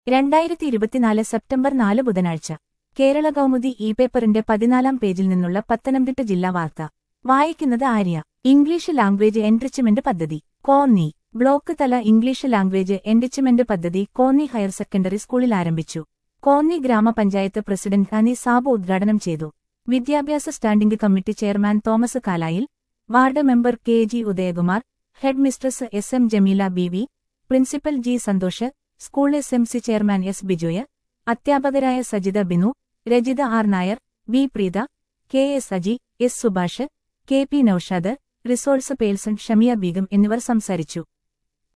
രണ്ടായിരത്തി ഇരുപത്തിനാല് സെപ്റ്റംബർ നാല് ബുധനാഴ്ച കേരള കൗമുദി ഇ പേപ്പറിന്റെ പതിനാലാം പേജിൽ നിന്നുള്ള പത്തനംതിട്ട ജില്ലാ വാർത്ത വായിക്കുന്നത് ആര്യ ഇംഗ്ലീഷ് ലാംഗ്വേജ് എൻറിച്ച്മെന്റ് പദ്ധതി കോന്നി ബ്ലോക്ക് തല ഇംഗ്ലീഷ് ലാംഗ്വേജ് എൻറിച്ച്മെന്റ് പദ്ധതി കോന്നി ഹയർ സെക്കൻഡറി സ്കൂളിൽ ആരംഭിച്ചു കോന്നി ഗ്രാമപഞ്ചായത്ത് പ്രസിഡന്റ് ഹനി സാബു ഉദ്ഘാടനം ചെയ്തു വിദ്യാഭ്യാസ standing committee chairman Thomas Kalayil ward member K G Udayakumar head mistress S M Jameela B V principal G Santhosh school S M C chairman S Bijoy അധ്യാപകരായ Sajitha Binu Rajitha R Nair V Preetha K S Aji S Subhash K P Noushad resource person Shamiya Beegum എന്നിവർ സംസാരിച്ചു